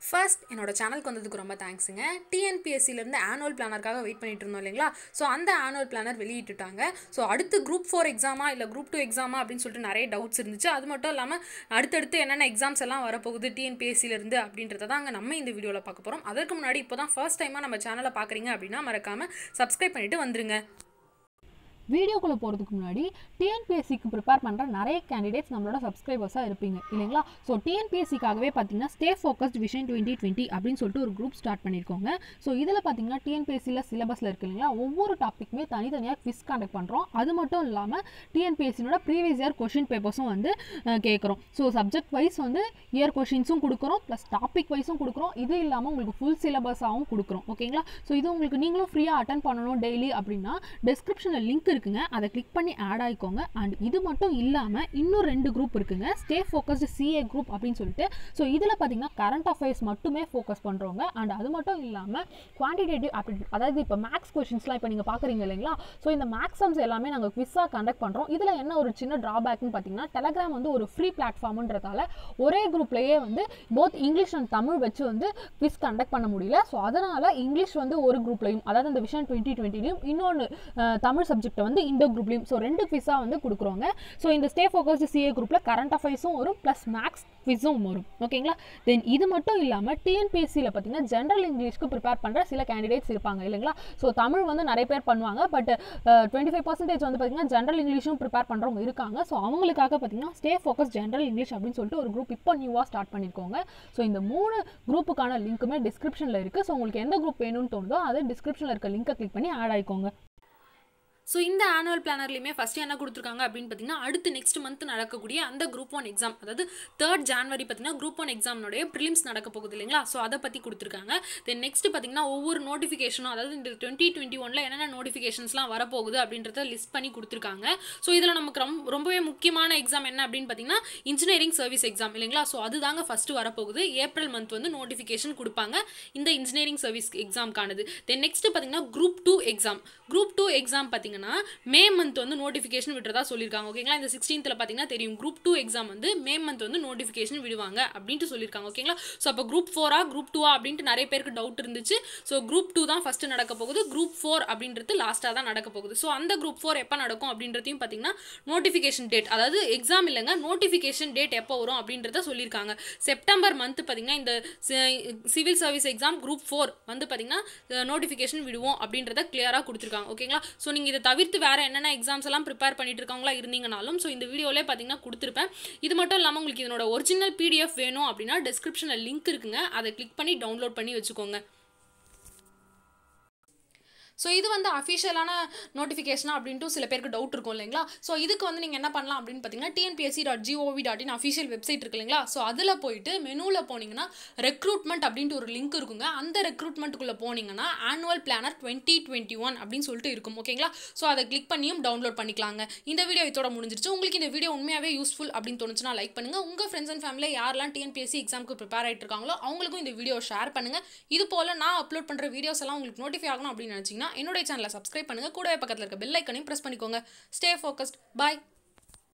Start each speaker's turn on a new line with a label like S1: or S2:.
S1: first என்னோட சேனலுக்கு வந்ததுக்கு ரொம்ப தேங்க்ஸுங்க டிஎன்பிஎஸ்சிலேருந்து ஆனுவல் பிளானருக்காக வெயிட் பண்ணிட்டு இருந்தோம் இல்லைங்களா ஸோ அந்த ஆனுவல் பிளானர் வெளியிட்டுட்டாங்க ஸோ அடுத்து குரூப் ஃபோர் எக்ஸாமா இல்லை குரூப் டூ எக்ஸாமா அப்படின்னு சொல்லிட்டு நிறைய டவுட்ஸ் இருந்துச்சு அது மட்டும் இல்லாமல் அடுத்தடுத்து என்னென்ன எக்ஸாம்ஸ் எல்லாம் வரப்போகுது டிஎன்பிஎஸ்சிலேருந்து அப்படின்றத தான் நம்ம இந்த வீடியோவில் பார்க்க போகிறோம் அதற்கு முன்னாடி இப்போ தான் ஃபர்ஸ்ட் டைமாக நம்ம சேனலை பார்க்குறீங்க அப்படின்னா மறக்காமல் சப்ஸ்கிரைப் பண்ணிட்டு வந்துருங்க
S2: வீடியோக்குள்ளே போகிறதுக்கு முன்னாடி டிஎன்பிஎஸ்சிக்கு ப்ரிப்பேர் பண்ணுற நிறைய கேண்டிடேட்ஸ் நம்மளோட சப்ஸ்கிரைபர்ஸாக இருப்பீங்க இல்லைங்களா ஸோ டிஎன்பிஎஸ்சிக்காகவே பார்த்தீங்கன்னா stay focused vision twenty twenty அப்படின்னு சொல்லிட்டு ஒரு குரூப் ஸ்டார்ட் பண்ணியிருக்கோங்க ஸோ இதில் பார்த்தீங்கன்னா டிஎன்பிஎஸ்சியில் சிலபஸில் இருக்கு இல்லைங்களா ஒவ்வொரு டாப்பிக்குமே தனித்தனியாக குவிஸ் கண்டக்ட் பண்ணுறோம் அது மட்டும் இல்லாமல் டிஎன்பிஎஸ்சியோட ப்ரீவியஸ் இயர் கொஷின் பேப்பர்ஸும் வந்து கேட்குறோம் ஸோ சப்ஜெக்ட் வைஸ் வந்து இயர் கொஷின்ஸும் கொடுக்குறோம் ப்ளஸ் டாபிக் வைஸும் கொடுக்குறோம் இது இல்லாமல் உங்களுக்கு ஃபுல் சிலபஸாகவும் கொடுக்குறோம் ஓகேங்களா ஸோ இது உங்களுக்கு நீங்களும் ஃப்ரீயாக அட்டன் பண்ணணும் டெய்லி அப்படின்னா டிஸ்கிரிப்ஷனில் லிங்க் இருக்குங்க அதை கிளிக் பண்ணி ஆட் ஆகிக்கோங்க அண்ட் இது மட்டும் இல்லாமல் இன்னும் ரெண்டு குரூப் இருக்குங்க ஸ்டே ஃபோக்கஸ்டு சிஏ குரூப் அப்படின்னு சொல்லிட்டு ஸோ இதில் பார்த்தீங்கன்னா கரண்ட் அஃபேர்ஸ் மட்டுமே ஃபோக்கஸ் பண்ணுறவங்க அண்ட் அது மட்டும் இல்லாமல் குவான்டிடேட்டிவ் ஆப்டிடியூட் அதாவது இப்போ மேக்ஸ் கொஷின்ஸ்லாம் இப்போ நீங்கள் பார்க்குறீங்க இல்லைங்களா ஸோ இந்த மேக்ஸம்ஸ் எல்லாமே நாங்கள் குவிஸாக கண்டக்ட் பண்ணுறோம் இதில் என்ன ஒரு சின்ன ட்ராபேக்னு பார்த்தீங்கன்னா டெலகிராம் வந்து ஒரு ஃப்ரீ பிளாட்ஃபார்ம்ன்றதால ஒரே குரூப்லேயே வந்து போத் இங்கிலீஷ் அண்ட் தமிழ் வச்சு வந்து குவிஸ் கண்டக்ட் பண்ண முடியல ஸோ அதனால் இங்கிலீஷ் வந்து ஒரு குரூப்லையும் அதாவது அந்த விஷன் டுவெண்ட்டி டுவெண்ட்டிலையும் இன்னொன்று தமிழ் சப்ஜெக்ட்டை வந்து இந்த குரூப்லையும் ஸோ ரெண்டு குவிஸாக வந்து கொடுக்குறோங்க ஸோ இந்த ஸ்டே ஃபோக்கஸ்டு சிஏ குரூப்பில் கரண்ட் அஃபேர்ஸும் வரும் ப்ளஸ் மேக்ஸ் குவிஸும் வரும் ஓகேங்களா தென் இது மட்டும் இல்லாமல் டிஎன்பிஎஸ்சியில் பார்த்தீங்கன்னா ஜென்ரல் இங்கிலீஷ்க்கு ப்ரிப்பேர் பண்ணுற சில கேண்டிடேட்ஸ் இருப்பாங்க இல்லைங்களா ஸோ தமிழ் வந்து நிறைய பேர் பண்ணுவாங்க பட் டுவெண்ட்டி ஃபைவ் பர்சன்டேஜ் வந்து பார்த்தீங்கன்னா ஜென்ரல் இங்கிலீஷும் ப்ரிப்பேர் பண்ணுறவங்க இருக்காங்க ஸோ அவங்களுக்காக பார்த்தீங்கன்னா ஸ்டே ஃபோக்கஸ் ஜென்ரல் இங்கிலீஷ் அப்படின்னு சொல்லிட்டு ஒரு குரூப் இப்போ நியூவாக ஸ்டார்ட் பண்ணியிருக்கோங்க ஸோ இந்த மூணு குரூப்புக்கான லிங்க்குமே டிஸ்கிரிப்ஷனில் இருக்குது ஸோ உங்களுக்கு எந்த குரூப் வேணும்னு தோணுதோ அதை டிஸ்கிரிப்ஷனில் இருக்க லிங்கை கிளிக் பண்ணி ஆட் ஆயிக்கோங்க
S1: ஸோ இந்த ஆனுவல் பிளானர்லையுமே ஃபஸ்ட்டு என்ன கொடுத்துருக்காங்க அப்படின்னு பார்த்தீங்கன்னா அடுத்து நெக்ஸ்ட் மந்த் நடக்கக்கூடிய அந்த குரூப் ஒன் எக்ஸாம் அதாவது தேர்ட் ஜான்வரி பார்த்தீங்கன்னா குரூப் ஒன் எக்ஸாம்னுடைய ப்ரிலிம்ஸ் நடக்க போகுது இல்லைங்களா ஸோ அதை பற்றி கொடுத்துருக்காங்க தென் நெக்ஸ்ட் பார்த்தீங்கன்னா ஒவ்வொரு நோட்டிஃபிகேஷனும் அதாவது இந்த டுவெண்ட்டி டுவெண்ட்டி ஒனில் என்னென்ன நோட்டிஃபிகேஷன்ஸ்லாம் வரப்போகுது அப்படின்றத லிஸ்ட் பண்ணி கொடுத்துருக்காங்க ஸோ இதில் நமக்கு ரொம்ப ரொம்பவே முக்கியமான எக்ஸாம் என்ன அப்படின்னு பார்த்தீங்கன்னா இன்ஜினியரிங் சர்வீஸ் எக்ஸாம் இல்லைங்களா ஸோ அதுதாங்க ஃபஸ்ட்டு வரப்போகுது ஏப்ரல் மந்த் வந்து நோட்டிஃபிகேஷன் கொடுப்பாங்க இந்த இன்ஜினியரிங் சர்வீஸ் எக்ஸாம்க்கானது தென் நெக்ஸ்ட் பார்த்தீங்கன்னா group two exam group two exam பார்த்தீங்கன்னா மே மந்த் வந்து நோட்டிஃபிகேஷன் விட்டுறதா சொல்லியிருக்காங்க ஓகேங்களா இந்த சிக்ஸ்டீன்த்தில் பார்த்தீங்கன்னா தெரியும் குரூப் டூ எக்ஸாம் வந்து மே மந்த் வந்து நோட்டிஃபிகேஷன் விடுவாங்க அப்படின்ட்டு சொல்லியிருக்காங்க ஓகேங்களா ஸோ அப்போ குரூப் ஃபோரா குரூப் டூவா அப்படின்ட்டு நிறைய பேருக்கு டவுட் இருந்துச்சு ஸோ குரூப் டூ தான் ஃபஸ்ட்டு நடக்க போகுது குரூப் ஃபோர் அப்படின்றது லாஸ்ட்டாக தான் நடக்க போகுது ஸோ அந்த குரூப் ஃபோர் எப்போ நடக்கும் அப்படின்றதையும் பார்த்தீங்கன்னா நோட்டிஃபிகேஷன் டேட் அதாவது எக்ஸாம் இல்லைங்க நோட்டிஃபிகேஷன் டேட் எப்போ வரும் அப்படின்றத சொல்லியிருக்காங்க செப்டம்பர் மந்த் பார்த்தீங்கன்னா இந்த civil service exam group four வந்து பார்த்தீங்கன்னா நோட்டிஃபிகேஷன் விடுவோம் அப்படின்றத கிளியராக கொடுத்துருக்காங்க ஓகேங்களா ஸோ நீங்கள் இதை தவிர்த்து வேறு என்னென்ன எக்ஸாம்ஸ் எல்லாம் ப்ரிப்பேர் பண்ணிட்டு இருக்கவங்களா இருந்தீங்கனாலும் ஸோ இந்த வீடியோவிலே பார்த்தீங்கன்னா கொடுத்துருப்பேன் இது மட்டும் இல்லாமல் உங்களுக்கு இதனோட ஒரிஜினல் பிடிஎஃப் வேணும் அப்படின்னா டிஸ்கிரிப்ஷனில் லிங்க் இருக்குங்க அதை கிளிக் பண்ணி டவுன்லோட் பண்ணி வச்சுக்கோங்க ஸோ இது வந்து அஃபிஷியலான நோட்டிஃபிகேஷனா அப்படின்ட்டு சில பேருக்கு டவுட் இருக்கும் இல்லைங்களா ஸோ இதுக்கு வந்து நீங்கள் என்ன பண்ணலாம் அப்படின்னு பார்த்தீங்கன்னா TNPSC dot G O V dot in official website இருக்கு இல்லைங்களா ஸோ அதில் போயிட்டு மெனுவில் போனீங்கன்னா ரெக்ரூட்மெண்ட் அப்படின்ட்டு ஒரு லிங்க் இருக்குங்க அந்த ரெக்ரூட்மெண்ட்டுக்குள்ளே போனீங்கன்னா annual planner twenty twenty one அப்படின்னு சொல்லிட்டு இருக்கும் ஓகேங்களா ஸோ அதை கிளிக் பண்ணியும் டவுன்லோட் பண்ணிக்கலாங்க இந்த வீடியோ இதோட முடிஞ்சிருச்சு உங்களுக்கு இந்த வீடியோ உண்மையாகவே யூஸ்ஃபுல் அப்படின்னு தோணுச்சுன்னா லைக் பண்ணுங்கள் உங்கள் ஃப்ரெண்ட்ஸ் அண்ட் ஃபேமிலியில் யாரெல்லாம் டிஎன்பிஎஸ்சி எக்ஸாமுக்கு ப்ரிப்பேர் ஆகிட்டு இருக்காங்களோ அவங்களுக்கும் இந்த வீடியோ ஷேர் பண்ணுங்கள் இது போல் நான் அப்லோட் பண்ணுற வீடியோஸ் எல்லாம் உங்களுக்கு நோட்டிஃபை ஆகணும் அப்படின்னு நினச்சிங்கன்னா என்னுடைய சேனலை சப்ஸ்கிரைப் பண்ணுங்கள் கூடவே பக்கத்தில் இருக்க பெல் ஐக்கனையும் ப்ரெஸ் பண்ணிக்கோங்க ஸ்டே ஃபோக்கஸ்ட் பாய்